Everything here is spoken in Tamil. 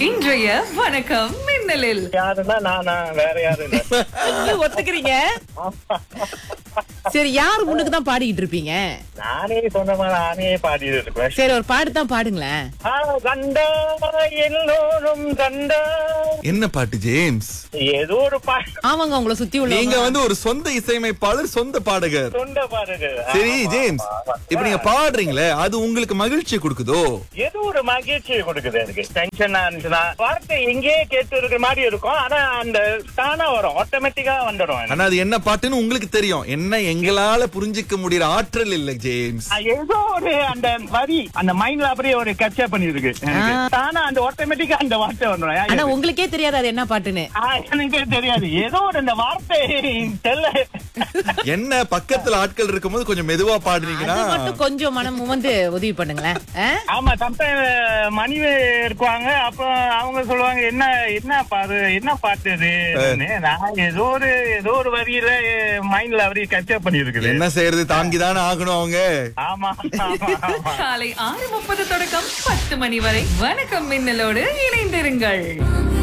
இன்றைய வணக்கம் மின்னலில் யாருன்னா நானா வேற யாரும் இல்ல நீங்க ஒத்துக்கிறீங்க சரி யார் முன்னுக்கு தான் பாடிக்கிட்டு இருப்பீங்க நானே சொந்தமா நானே பாடிட்டு இருப்பேன் சரி ஒரு பாட்டு தான் பாடுங்களேன் ஆ, கண்டா எல்லோரும் கண்டா என்ன பாட்டு ஜேம்ஸ் ஏதோ ஒரு பாட்டு ஆமாங்க உங்களை சுத்தி நீங்க உள்ள வந்து ஒரு சொந்த இசையமைப்பாளர் சொந்த பாடகர் தொண்ட பாருங்க சரி ஜேம்ஸ் இப்ப நீங்க பாடுறீங்களே அது உங்களுக்கு மகிழ்ச்சி கொடுக்குதோ ஏதோ ஒரு மகிழ்ச்சி கொடுக்குது எனக்கு டென்ஷனா இருந்துச்சுன்னா வார்த்தை எங்கேயே கேட்டு இருக்கிற மாதிரி இருக்கும் ஆனா அந்த தானா வரும் ஆட்டோமேட்டிக்கா வந்துடும் எனக்கு. ஆனா அது என்ன பாட்டுன்னு உங்களுக்கு தெரியும் என்ன எங்களால புரிஞ்சுக்க முடியற ஆற்றல் இல்ல ஜேம்ஸ் ஆ, ஏதோ ஒரு அந்த வரி அந்த மைண்ட்ல அப்படியே ஒரு கச்சா பண்ணிருக்கு எனக்கு. தானா அந்த ஆட்டோமேட்டிக்கா அந்த வார்த்தை ஆனா வந்துடும் உங்களுக்கே தெரியாது அது என்ன பாட்டுன்னு ஆ, எனக்கு தெரியாது ஏதோ ஒரு இந்த வார்த்தை தெரியல என்ன பக்கத்துல ஆட்கள் இருக்கும்போது கொஞ்சம் மெதுவா பாடுறீங்கன்னா அது மட்டும் கொஞ்சம் மனம் வந்து உதவி பண்ணுங்களேன் ஆ? ஆமா சம்டைம் மணி இருக்குவாங்க அப்ப அவங்க சொல்லுவாங்க என்ன என்ன பாரு என்ன பாட்டு இது நான் ஏதோ ஒரு ஏதோ ஒரு வரியில மைண்ட்ல அப்படியே கச்சப் பண்ணி இருக்குது என்ன செய்யறது தாங்கிதானே ஆகணும் அவங்க ஆமா ஆமா ஆமா காலை ஆறு முப்பது தொடக்கம் பத்து மணி வரை வணக்கம் மின்னலோடு இணைந்திருங்கள்